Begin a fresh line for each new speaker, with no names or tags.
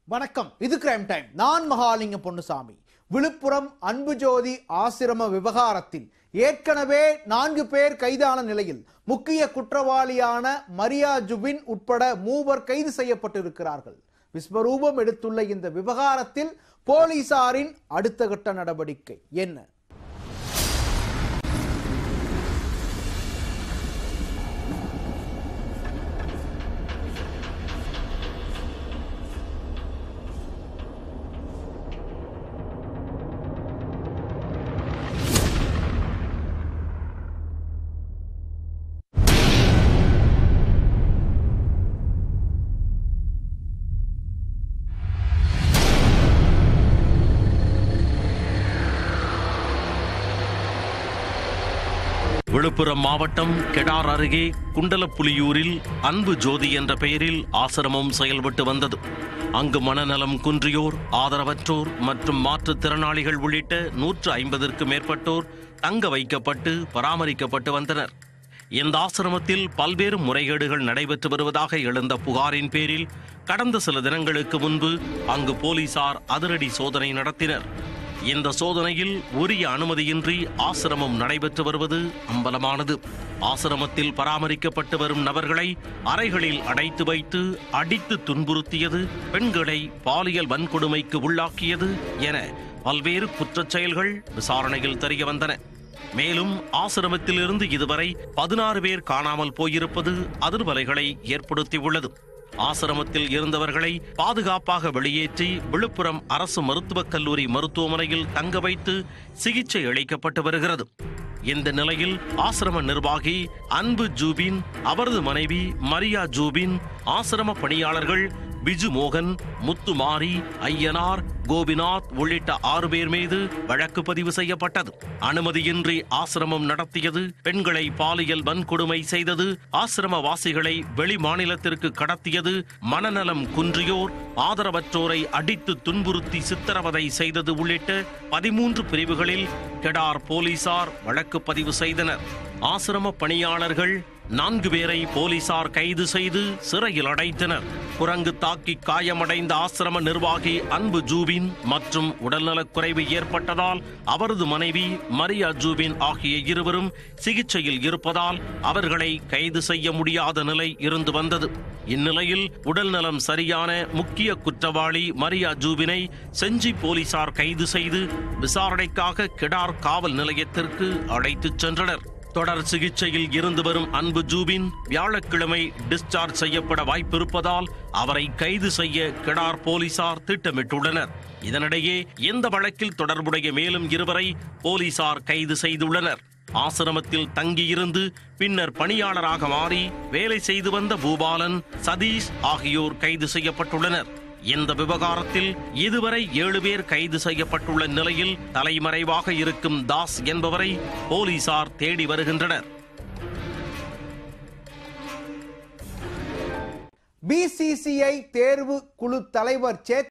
வணக்கம் இது crime time நான் மகாலிங்கம் பொன்னுசாமி விழுப்புரம் அன்புஜோதி ஆசிரம விவகாரத்தில் ஏற்கனவே நான்கு பேர் கைதான நிலையில் முக்கிய குற்றவாளியான மரியா ஜுபின் உட்பட மூவர் கைது செய்யப்பட்டிருக்கிறார்கள் விஸ்வரூபம் எடுத்துள்ள இந்த விவகாரத்தில் போலீசாரின் அடுத்த கட்ட நடவடிக்கை என்ன
விழுப்புரம் மாவட்டம் கெடார் அருகே குண்டலப்புலியூரில் அன்பு ஜோதி என்ற பெயரில் ஆசிரமம் செயல்பட்டு வந்தது அங்கு மனநலம் குன்றியோர் ஆதரவற்றோர் மற்றும் மாற்றுத்திறனாளிகள் உள்ளிட்ட நூற்று ஐம்பதற்கும் மேற்பட்டோர் தங்க வைக்கப்பட்டு பராமரிக்கப்பட்டு வந்தனர் இந்த ஆசிரமத்தில் பல்வேறு முறைகேடுகள் நடைபெற்று வருவதாக எழுந்த புகாரின் பேரில் கடந்த சில தினங்களுக்கு முன்பு அங்கு போலீசார் அதிரடி சோதனை நடத்தினர் இந்த சோதனையில் உரிய அனுமதியின்றி ஆசிரமம் நடைபெற்று வருவது அம்பலமானது ஆசிரமத்தில் பராமரிக்கப்பட்டு வரும் நபர்களை அறைகளில் அடைத்து வைத்து அடித்து துன்புறுத்தியது பெண்களை பாலியல் வன்கொடுமைக்கு உள்ளாக்கியது என பல்வேறு குற்றச் செயல்கள் விசாரணையில் தெரிய வந்தன மேலும் ஆசிரமத்திலிருந்து இதுவரை பதினாறு பேர் காணாமல் போயிருப்பது அதிர்வலைகளை ஏற்படுத்தியுள்ளது ஆசிரமத்தில் இருந்தவர்களை பாதுகாப்பாக வெளியேற்றி விழுப்புரம் அரசு மருத்துவக் கல்லூரி மருத்துவமனையில் தங்க வைத்து சிகிச்சை அளிக்கப்பட்டு வருகிறது இந்த நிலையில் ஆசிரம நிர்வாகி அன்பு ஜூபின் அவரது மனைவி மரியா ஜூபின் ஆசிரம பணியாளர்கள் பிஜு மோகன் முத்துமாரி ஐயனார் கோபிநாத் உள்ளிட்ட ஆறு பேர் மீது வழக்கு பதிவு செய்யப்பட்டது அனுமதியின்றி ஆசிரமம் நடத்தியது பெண்களை பாலியல் வன்கொடுமை செய்தது ஆசிரமவாசிகளை வெளி மாநிலத்திற்கு கடத்தியது மனநலம் குன்றியோர் ஆதரவற்றோரை அடித்து துன்புறுத்தி சித்திரவதை செய்தது உள்ளிட்ட பதிமூன்று பிரிவுகளில் கெடார் போலீசார் வழக்கு பதிவு செய்தனர் ஆசிரம பணியாளர்கள் நான்கு பேரை போலீசார் கைது செய்து சிறையில் அடைத்தனர் குரங்கு தாக்கி காயமடைந்த ஆசிரம நிர்வாகி அன்பு ஜூபின் மற்றும் உடல்நலக்குறைவு ஏற்பட்டதால் அவரது மனைவி மரியா ஜூபின் ஆகிய இருவரும் சிகிச்சையில் இருப்பதால் அவர்களை கைது செய்ய முடியாத நிலை இருந்து வந்தது இந்நிலையில் உடல்நலம் சரியான முக்கிய குற்றவாளி மரியா ஜூபினை செஞ்சி போலீசார் கைது செய்து விசாரணைக்காக கிடார் காவல் நிலையத்திற்கு அழைத்துச் சென்றனர் தொடர் சிகிச்சையில் இருந்து வரும் அன்பு ஜூபின் வியாழக்கிழமை டிஸ்சார்ஜ் செய்யப்பட வாய்ப்பிருப்பதால் அவரை கைது செய்ய கிடார் போலீசார் திட்டமிட்டுள்ளனர் இதனிடையே இந்த வழக்கில் தொடர்புடைய மேலும் இருவரை போலீசார் கைது செய்துள்ளனர் ஆசிரமத்தில் தங்கியிருந்து பின்னர் பணியாளராக மாறி வேலை செய்து வந்த பூபாலன் சதீஷ் ஆகியோர் கைது செய்யப்பட்டுள்ளனர் இந்த விவகாரத்தில் இதுவரை ஏழு பேர் கைது செய்யப்பட்டுள்ள நிலையில் தலைமறைவாக இருக்கும் தாஸ் என்பவரை போலீசார் தேடி வருகின்றனர்
பிசிசிஐ தேர்வு குழு தலைவர் சேத்